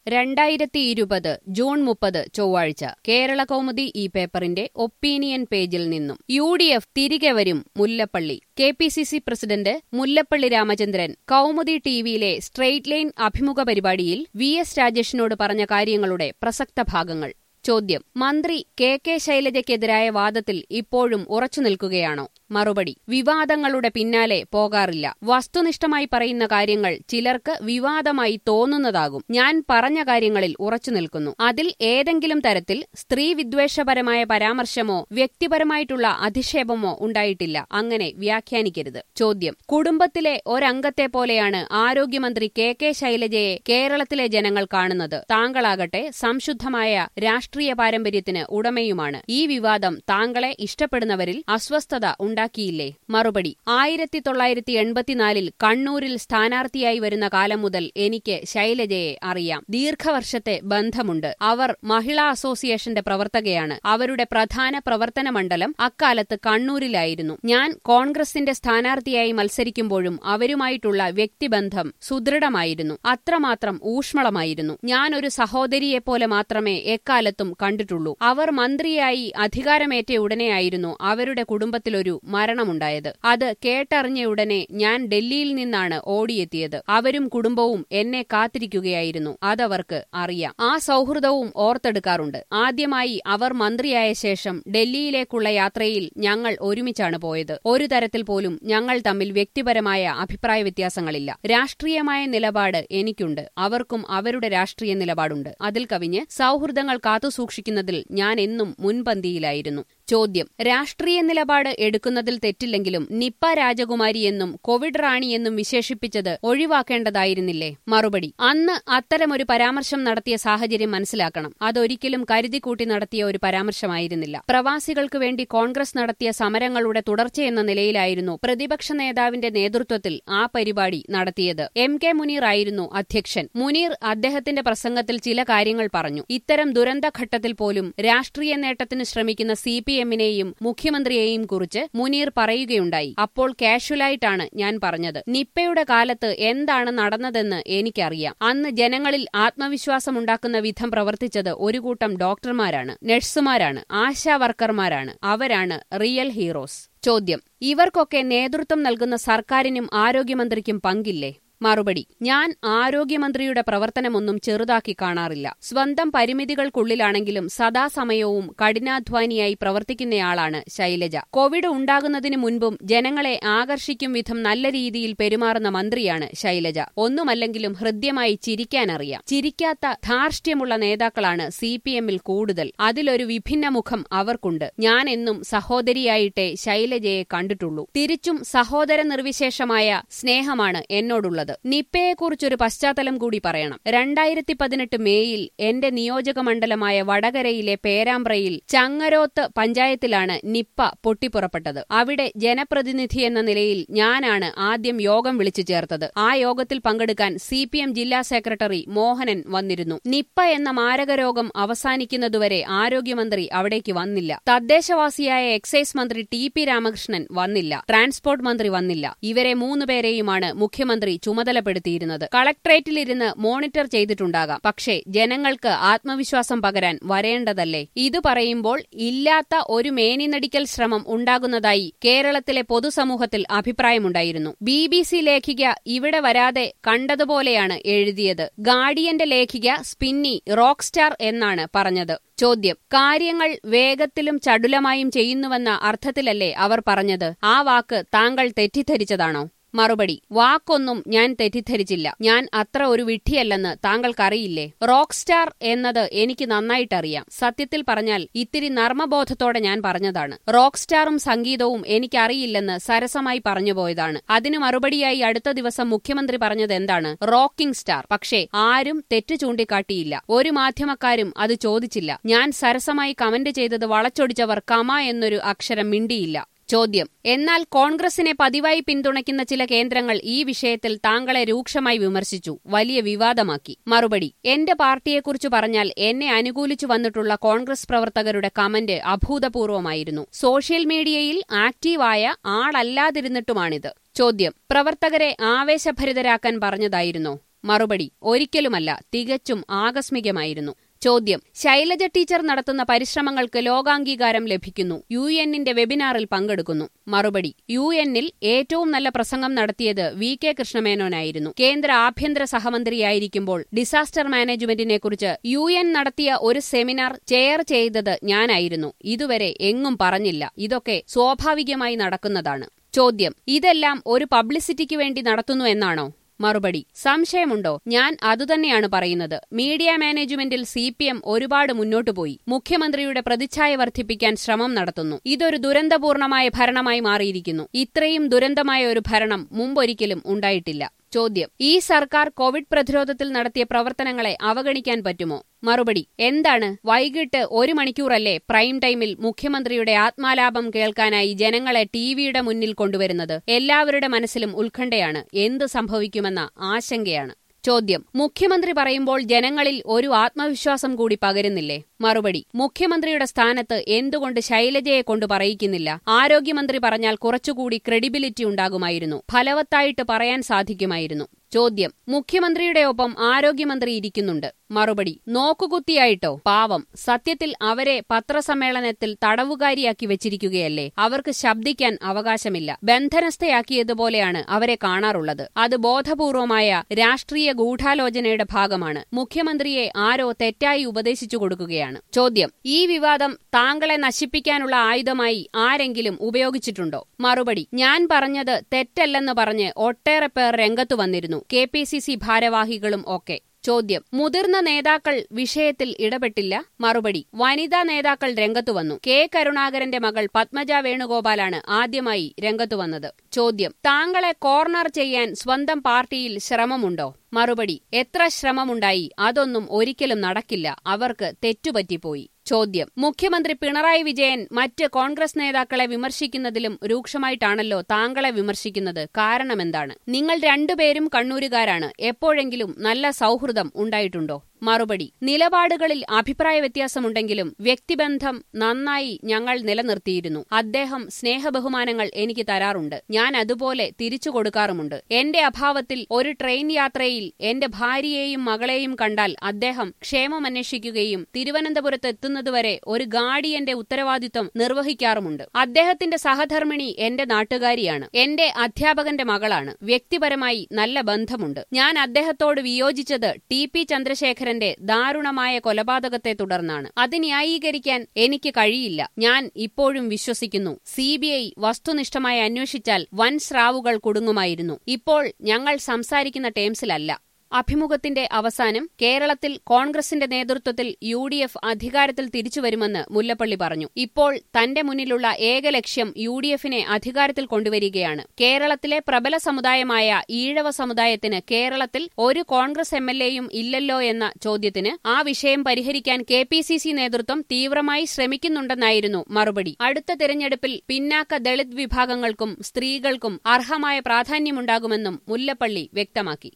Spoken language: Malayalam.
രണ്ടായിരത്തി ഇരുപത് ജൂൺ മുപ്പത് ചൊവ്വാഴ്ച കേരള കൗമുദി ഈ പേപ്പറിന്റെ ഒപ്പീനിയൻ പേജിൽ നിന്നും യു ഡി എഫ് തിരികെ വരും Mullappally K P C C president Mullappally Ramachandran Kaumudi TV straight line അഭിമുഖ പരിപാടിയിൽ വി എസ് രാജേഷിനോട് പറഞ്ഞ കാര്യങ്ങളുടെ പ്രസക്ത ഭാഗങ്ങൾ ചോദ്യം മന്ത്രി കെ കെ ശൈലജയ്ക്കെതിരായ വാദത്തിൽ ഇപ്പോഴും ഉറച്ചു നിൽക്കുകയാണോ മറുപടി വിവാദങ്ങളുടെ പിന്നാലെ പോകാറില്ല വസ്തുനിഷ്ഠമായി പറയുന്ന കാര്യങ്ങൾ ചിലർക്ക് വിവാദമായി തോന്നുന്നതാകും ഞാൻ പറഞ്ഞ കാര്യങ്ങളിൽ ഉറച്ചു നിൽക്കുന്നു അതിൽ ഏതെങ്കിലും തരത്തിൽ സ്ത്രീ വിദ്വേഷപരമായ പരാമർശമോ വ്യക്തിപരമായിട്ടുള്ള അധിക്ഷേപമോ ഉണ്ടായിട്ടില്ല അങ്ങനെ വ്യാഖ്യാനിക്കരുത് ചോദ്യം കുടുംബത്തിലെ ഒരംഗത്തെ പോലെയാണ് ആരോഗ്യമന്ത്രി കെ കെ ശൈലജയെ കേരളത്തിലെ ജനങ്ങൾ കാണുന്നത് താങ്കളാകട്ടെ സംശുദ്ധമായ രാഷ്ട്രീയ പാരമ്പര്യത്തിന് ഉടമയുമാണ് ഈ വിവാദം താങ്കളെ ഇഷ്ടപ്പെടുന്നവരിൽ അസ്വസ്ഥത ഉണ്ടാക്കിയില്ലേ മറുപടി ആയിരത്തി തൊള്ളായിരത്തി എൺപത്തിനാലിൽ കണ്ണൂരിൽ സ്ഥാനാർത്ഥിയായി വരുന്ന കാലം മുതൽ എനിക്ക് ശൈലജയെ അറിയാം ദീർഘവർഷത്തെ ബന്ധമുണ്ട് അവർ മഹിളാ അസോസിയേഷന്റെ പ്രവർത്തകയാണ് അവരുടെ പ്രധാന പ്രവർത്തന മണ്ഡലം അക്കാലത്ത് കണ്ണൂരിലായിരുന്നു ഞാൻ കോൺഗ്രസിന്റെ സ്ഥാനാർത്ഥിയായി മത്സരിക്കുമ്പോഴും അവരുമായിട്ടുള്ള വ്യക്തിബന്ധം സുദൃഢമായിരുന്നു അത്രമാത്രം ഊഷ്മളമായിരുന്നു ഞാൻ ഒരു സഹോദരിയെപ്പോലെ മാത്രമേ എക്കാലത്തും കണ്ടിട്ടുള്ളൂ അവർ മന്ത്രിയായി അധികാരമേറ്റ ഉടനെയായിരുന്നു അവരുടെ കുടുംബത്തിലൊരു മരണമുണ്ടായത് അത് കേട്ടറിഞ്ഞയുടനെ ഞാൻ ഡൽഹിയിൽ നിന്നാണ് ഓടിയെത്തിയത് അവരും കുടുംബവും എന്നെ കാത്തിരിക്കുകയായിരുന്നു അതവർക്ക് അറിയാം ആ സൗഹൃദവും ഓർത്തെടുക്കാറുണ്ട് ആദ്യമായി അവർ മന്ത്രിയായ ശേഷം ഡൽഹിയിലേക്കുള്ള യാത്രയിൽ ഞങ്ങൾ ഒരുമിച്ചാണ് പോയത് ഒരു തരത്തിൽ പോലും ഞങ്ങൾ തമ്മിൽ വ്യക്തിപരമായ അഭിപ്രായ വ്യത്യാസങ്ങളില്ല രാഷ്ട്രീയമായ നിലപാട് എനിക്കുണ്ട് അവർക്കും അവരുടെ രാഷ്ട്രീയ നിലപാടുണ്ട് അതിൽ കവിഞ്ഞ് സൗഹൃദങ്ങൾ കാത്തുസൂക്ഷിക്കുന്നതിൽ ഞാൻ എന്നും മുൻപന്തിയിലായിരുന്നു ചോദ്യം രാഷ്ട്രീയ നിലപാട് എടുക്കുന്നതിൽ തെറ്റില്ലെങ്കിലും നിപ്പ രാജകുമാരി എന്നും കോവിഡ് റാണി എന്നും വിശേഷിപ്പിച്ചത് ഒഴിവാക്കേണ്ടതായിരുന്നില്ലേ മറുപടി അന്ന് അത്തരമൊരു പരാമർശം നടത്തിയ സാഹചര്യം മനസ്സിലാക്കണം അതൊരിക്കലും കരുതിക്കൂട്ടി നടത്തിയ ഒരു പരാമർശമായിരുന്നില്ല പ്രവാസികൾക്ക് വേണ്ടി കോൺഗ്രസ് നടത്തിയ സമരങ്ങളുടെ തുടർച്ചയെന്ന നിലയിലായിരുന്നു പ്രതിപക്ഷ നേതാവിന്റെ നേതൃത്വത്തിൽ ആ പരിപാടി നടത്തിയത് എം കെ മുനീർ ആയിരുന്നു അധ്യക്ഷൻ മുനീർ അദ്ദേഹത്തിന്റെ പ്രസംഗത്തിൽ ചില കാര്യങ്ങൾ പറഞ്ഞു ഇത്തരം ദുരന്തഘട്ടത്തിൽ പോലും രാഷ്ട്രീയ നേട്ടത്തിന് ശ്രമിക്കുന്ന സി പി എമ്മിനെയും മുഖ്യമന്ത്രിയെയും കുറിച്ച് മുനീർ പറയുകയുണ്ടായി അപ്പോൾ കാഷ്വലായിട്ടാണ് ഞാൻ പറഞ്ഞത് നിപ്പയുടെ കാലത്ത് എന്താണ് നടന്നതെന്ന് എനിക്കറിയാം അന്ന് ജനങ്ങളിൽ ആത്മവിശ്വാസമുണ്ടാക്കുന്ന വിധം പ്രവർത്തിച്ചത് ഒരു കൂട്ടം ഡോക്ടർമാരാണ് നഴ്സുമാരാണ് ആശാ വർക്കർമാരാണ് അവരാണ് റിയൽ ഹീറോസ് ചോദ്യം ഇവർക്കൊക്കെ നേതൃത്വം നൽകുന്ന സർക്കാരിനും ആരോഗ്യമന്ത്രിക്കും പങ്കില്ലേ മറുപടി ഞാൻ ആരോഗ്യമന്ത്രിയുടെ പ്രവർത്തനമൊന്നും ചെറുതാക്കി കാണാറില്ല സ്വന്തം പരിമിതികൾക്കുള്ളിലാണെങ്കിലും സദാസമയവും കഠിനാധ്വാനിയായി പ്രവർത്തിക്കുന്നയാളാണ് ശൈലജ കോവിഡ് ഉണ്ടാകുന്നതിന് മുൻപും ജനങ്ങളെ ആകർഷിക്കും വിധം നല്ല രീതിയിൽ പെരുമാറുന്ന മന്ത്രിയാണ് ശൈലജ ഒന്നുമല്ലെങ്കിലും ഹൃദ്യമായി ചിരിക്കാനറിയാം ചിരിക്കാത്ത ധാർഷ്ട്യമുള്ള നേതാക്കളാണ് സി പി എമ്മിൽ കൂടുതൽ അതിലൊരു വിഭിന്ന മുഖം അവർക്കുണ്ട് ഞാൻ എന്നും സഹോദരിയായിട്ടേ ശൈലജയെ കണ്ടിട്ടുള്ളൂ തിരിച്ചും സഹോദര നിർവിശേഷമായ സ്നേഹമാണ് എന്നോടുള്ളത് നിപ്പയെക്കുറിച്ചൊരു പശ്ചാത്തലം കൂടി പറയണം രണ്ടായിരത്തി പതിനെട്ട് മേയിൽ എന്റെ നിയോജക മണ്ഡലമായ വടകരയിലെ പേരാമ്പ്രയിൽ ചങ്ങരോത്ത് പഞ്ചായത്തിലാണ് നിപ്പ പൊട്ടിപ്പുറപ്പെട്ടത് അവിടെ ജനപ്രതിനിധി എന്ന നിലയിൽ ഞാനാണ് ആദ്യം യോഗം വിളിച്ചു ചേർത്തത് ആ യോഗത്തിൽ പങ്കെടുക്കാൻ സി പി എം ജില്ലാ സെക്രട്ടറി മോഹനൻ വന്നിരുന്നു നിപ്പ എന്ന മാരകരോഗം അവസാനിക്കുന്നതുവരെ ആരോഗ്യമന്ത്രി അവിടേക്ക് വന്നില്ല തദ്ദേശവാസിയായ എക്സൈസ് മന്ത്രി ടി പി രാമകൃഷ്ണൻ വന്നില്ല ട്രാൻസ്പോർട്ട് മന്ത്രി വന്നില്ല ഇവരെ മൂന്നുപേരെയുമാണ് മുഖ്യമന്ത്രി ചുമതലപ്പെടുത്തിയിരുന്നത് കളക്ട്രേറ്റിലിരുന്ന് മോണിറ്റർ ചെയ്തിട്ടുണ്ടാകാം പക്ഷേ ജനങ്ങൾക്ക് ആത്മവിശ്വാസം പകരാൻ വരേണ്ടതല്ലേ ഇത് പറയുമ്പോൾ ഇല്ലാത്ത ഒരു മേനിനടിക്കൽ ശ്രമം ഉണ്ടാകുന്നതായി കേരളത്തിലെ പൊതുസമൂഹത്തിൽ അഭിപ്രായമുണ്ടായിരുന്നു ബി ബി സി ലേഖിക ഇവിടെ വരാതെ കണ്ടതുപോലെയാണ് എഴുതിയത് ഗാർഡിയന്റെ ലേഖിക സ്പിന്നി റോക്ക് സ്റ്റാർ എന്നാണ് പറഞ്ഞത് ചോദ്യം കാര്യങ്ങൾ വേഗത്തിലും ചടുലമായും ചെയ്യുന്നുവെന്ന അർത്ഥത്തിലല്ലേ അവർ പറഞ്ഞത് ആ വാക്ക് താങ്കൾ തെറ്റിദ്ധരിച്ചതാണോ മറുപടി വാക്കൊന്നും ഞാൻ തെറ്റിദ്ധരിച്ചില്ല ഞാൻ അത്ര ഒരു വിഡ്ഢിയല്ലെന്ന് താങ്കൾക്കറിയില്ലേ റോക്ക് സ്റ്റാർ എന്നത് എനിക്ക് നന്നായിട്ടറിയാം സത്യത്തിൽ പറഞ്ഞാൽ ഇത്തിരി നർമ്മബോധത്തോടെ ഞാൻ പറഞ്ഞതാണ് റോക്ക് സ്റ്റാറും സംഗീതവും എനിക്കറിയില്ലെന്ന് സരസമായി പറഞ്ഞുപോയതാണ് അതിനു മറുപടിയായി അടുത്ത ദിവസം മുഖ്യമന്ത്രി പറഞ്ഞത് എന്താണ് റോക്കിംഗ് സ്റ്റാർ പക്ഷേ ആരും തെറ്റ് ചൂണ്ടിക്കാട്ടിയില്ല ഒരു മാധ്യമക്കാരും അത് ചോദിച്ചില്ല ഞാൻ സരസമായി കമന്റ് ചെയ്തത് വളച്ചൊടിച്ചവർ കമ എന്നൊരു അക്ഷരം മിണ്ടിയില്ല ചോദ്യം എന്നാൽ കോൺഗ്രസിനെ പതിവായി പിന്തുണയ്ക്കുന്ന ചില കേന്ദ്രങ്ങൾ ഈ വിഷയത്തിൽ താങ്കളെ രൂക്ഷമായി വിമർശിച്ചു വലിയ വിവാദമാക്കി മറുപടി എന്റെ പാർട്ടിയെക്കുറിച്ച് പറഞ്ഞാൽ എന്നെ അനുകൂലിച്ചു വന്നിട്ടുള്ള കോൺഗ്രസ് പ്രവർത്തകരുടെ കമന്റ് അഭൂതപൂർവമായിരുന്നു സോഷ്യൽ മീഡിയയിൽ ആക്റ്റീവായ ആളല്ലാതിരുന്നിട്ടുമാണിത് ചോദ്യം പ്രവർത്തകരെ ആവേശഭരിതരാക്കാൻ പറഞ്ഞതായിരുന്നോ മറുപടി ഒരിക്കലുമല്ല തികച്ചും ആകസ്മികമായിരുന്നു ചോദ്യം ശൈലജ ടീച്ചർ നടത്തുന്ന പരിശ്രമങ്ങൾക്ക് ലോകാംഗീകാരം ലഭിക്കുന്നു യു എന്നിന്റെ വെബിനാറിൽ പങ്കെടുക്കുന്നു മറുപടി യു എന്നിൽ ഏറ്റവും നല്ല പ്രസംഗം നടത്തിയത് വി കെ കൃഷ്ണമേനോനായിരുന്നു കേന്ദ്ര ആഭ്യന്തര സഹമന്ത്രിയായിരിക്കുമ്പോൾ ഡിസാസ്റ്റർ മാനേജ്മെന്റിനെക്കുറിച്ച് യു എൻ നടത്തിയ ഒരു സെമിനാർ ചെയർ ചെയ്തത് ഞാനായിരുന്നു ഇതുവരെ എങ്ങും പറഞ്ഞില്ല ഇതൊക്കെ സ്വാഭാവികമായി നടക്കുന്നതാണ് ചോദ്യം ഇതെല്ലാം ഒരു പബ്ലിസിറ്റിക്ക് വേണ്ടി നടത്തുന്നു എന്നാണോ മറുപടി സംശയമുണ്ടോ ഞാൻ അതുതന്നെയാണ് പറയുന്നത് മീഡിയ മാനേജ്മെന്റിൽ സി പി എം ഒരുപാട് മുന്നോട്ടു പോയി മുഖ്യമന്ത്രിയുടെ പ്രതിച്ഛായ വർദ്ധിപ്പിക്കാൻ ശ്രമം നടത്തുന്നു ഇതൊരു ദുരന്തപൂർണമായ ഭരണമായി മാറിയിരിക്കുന്നു ഇത്രയും ദുരന്തമായ ഒരു ഭരണം മുമ്പൊരിക്കലും ഉണ്ടായിട്ടില്ല ചോദ്യം ഈ സർക്കാർ കോവിഡ് പ്രതിരോധത്തിൽ നടത്തിയ പ്രവർത്തനങ്ങളെ അവഗണിക്കാൻ പറ്റുമോ മറുപടി എന്താണ് വൈകിട്ട് ഒരു മണിക്കൂറല്ലേ പ്രൈം ടൈമിൽ മുഖ്യമന്ത്രിയുടെ ആത്മാലാപം കേൾക്കാനായി ജനങ്ങളെ ടിവിയുടെ മുന്നിൽ കൊണ്ടുവരുന്നത് എല്ലാവരുടെ മനസ്സിലും ഉത്കണ്ഠയാണ് എന്ത് സംഭവിക്കുമെന്ന ആശങ്കയാണ് ചോദ്യം മുഖ്യമന്ത്രി പറയുമ്പോൾ ജനങ്ങളിൽ ഒരു ആത്മവിശ്വാസം കൂടി പകരുന്നില്ലേ മറുപടി മുഖ്യമന്ത്രിയുടെ സ്ഥാനത്ത് എന്തുകൊണ്ട് ശൈലജയെ കൊണ്ട് പറയിക്കുന്നില്ല ആരോഗ്യമന്ത്രി പറഞ്ഞാൽ കുറച്ചുകൂടി ക്രെഡിബിലിറ്റി ഉണ്ടാകുമായിരുന്നു ഫലവത്തായിട്ട് പറയാൻ സാധിക്കുമായിരുന്നു ചോദ്യം മുഖ്യമന്ത്രിയുടെ ഒപ്പം ആരോഗ്യമന്ത്രി ഇരിക്കുന്നുണ്ട് മറുപടി നോക്കുകുത്തിയായിട്ടോ പാവം സത്യത്തിൽ അവരെ പത്രസമ്മേളനത്തിൽ തടവുകാരിയാക്കി വെച്ചിരിക്കുകയല്ലേ അവർക്ക് ശബ്ദിക്കാൻ അവകാശമില്ല ബന്ധനസ്ഥയാക്കിയതുപോലെയാണ് അവരെ കാണാറുള്ളത് അത് ബോധപൂർവമായ രാഷ്ട്രീയ ഗൂഢാലോചനയുടെ ഭാഗമാണ് മുഖ്യമന്ത്രിയെ ആരോ തെറ്റായി ഉപദേശിച്ചു കൊടുക്കുകയാണ് ചോദ്യം ഈ വിവാദം താങ്കളെ നശിപ്പിക്കാനുള്ള ആയുധമായി ആരെങ്കിലും ഉപയോഗിച്ചിട്ടുണ്ടോ മറുപടി ഞാൻ പറഞ്ഞത് തെറ്റല്ലെന്ന് പറഞ്ഞ് ഒട്ടേറെ പേർ രംഗത്തു വന്നിരുന്നു കെ പി സി സി ഭാരവാഹികളും ഒക്കെ ചോദ്യം മുതിർന്ന നേതാക്കൾ വിഷയത്തിൽ ഇടപെട്ടില്ല മറുപടി വനിതാ നേതാക്കൾ രംഗത്തു വന്നു കെ കരുണാകരന്റെ മകൾ പത്മജ വേണുഗോപാലാണ് ആദ്യമായി രംഗത്തു വന്നത് ചോദ്യം താങ്കളെ കോർണർ ചെയ്യാൻ സ്വന്തം പാർട്ടിയിൽ ശ്രമമുണ്ടോ മറുപടി എത്ര ശ്രമമുണ്ടായി അതൊന്നും ഒരിക്കലും നടക്കില്ല അവർക്ക് തെറ്റുപറ്റിപ്പോയി ചോദ്യം മുഖ്യമന്ത്രി പിണറായി വിജയൻ മറ്റ് കോൺഗ്രസ് നേതാക്കളെ വിമർശിക്കുന്നതിലും രൂക്ഷമായിട്ടാണല്ലോ താങ്കളെ വിമർശിക്കുന്നത് കാരണമെന്താണ് നിങ്ങൾ രണ്ടുപേരും കണ്ണൂരുകാരാണ് എപ്പോഴെങ്കിലും നല്ല സൗഹൃദം ഉണ്ടായിട്ടുണ്ടോ മറുപടി നിലപാടുകളിൽ അഭിപ്രായ വ്യത്യാസമുണ്ടെങ്കിലും വ്യക്തിബന്ധം നന്നായി ഞങ്ങൾ നിലനിർത്തിയിരുന്നു അദ്ദേഹം സ്നേഹബഹുമാനങ്ങൾ എനിക്ക് തരാറുണ്ട് ഞാൻ അതുപോലെ തിരിച്ചു കൊടുക്കാറുമുണ്ട് എന്റെ അഭാവത്തിൽ ഒരു ട്രെയിൻ യാത്രയിൽ എന്റെ ഭാര്യയെയും മകളെയും കണ്ടാൽ അദ്ദേഹം ക്ഷേമമന്വേഷിക്കുകയും തിരുവനന്തപുരത്ത് എത്തുന്നതുവരെ ഒരു ഗാഡിയന്റെ ഉത്തരവാദിത്വം നിർവഹിക്കാറുമുണ്ട് അദ്ദേഹത്തിന്റെ സഹധർമ്മിണി എന്റെ നാട്ടുകാരിയാണ് എന്റെ അധ്യാപകന്റെ മകളാണ് വ്യക്തിപരമായി നല്ല ബന്ധമുണ്ട് ഞാൻ അദ്ദേഹത്തോട് വിയോജിച്ചത് ടി പി ചന്ദ്രശേഖരൻ ശങ്കരന്റെ ദാരുണമായ കൊലപാതകത്തെ തുടർന്നാണ് അത് ന്യായീകരിക്കാൻ എനിക്ക് കഴിയില്ല ഞാൻ ഇപ്പോഴും വിശ്വസിക്കുന്നു സിബിഐ വസ്തുനിഷ്ഠമായി അന്വേഷിച്ചാൽ വൻ സ്രാവുകൾ കുടുങ്ങുമായിരുന്നു ഇപ്പോൾ ഞങ്ങൾ സംസാരിക്കുന്ന ടേംസിലല്ല അഭിമുഖത്തിന്റെ അവസാനം കേരളത്തിൽ കോൺഗ്രസിന്റെ നേതൃത്വത്തിൽ യു ഡി എഫ് അധികാരത്തിൽ തിരിച്ചുവരുമെന്ന് മുല്ലപ്പള്ളി പറഞ്ഞു ഇപ്പോൾ തന്റെ മുന്നിലുള്ള ഏക ലക്ഷ്യം യു ഡി എഫിനെ അധികാരത്തിൽ കൊണ്ടുവരികയാണ് കേരളത്തിലെ പ്രബല സമുദായമായ ഈഴവ സമുദായത്തിന് കേരളത്തിൽ ഒരു കോൺഗ്രസ് എം എൽ എയും ഇല്ലല്ലോ എന്ന ചോദ്യത്തിന് ആ വിഷയം പരിഹരിക്കാൻ കെ പി സി സി നേതൃത്വം തീവ്രമായി ശ്രമിക്കുന്നുണ്ടെന്നായിരുന്നു മറുപടി അടുത്ത തിരഞ്ഞെടുപ്പിൽ പിന്നാക്ക ദളിത് വിഭാഗങ്ങൾക്കും സ്ത്രീകൾക്കും അർഹമായ പ്രാധാന്യമുണ്ടാകുമെന്നും മുല്ലപ്പള്ളി വ്യക്തമാക്കി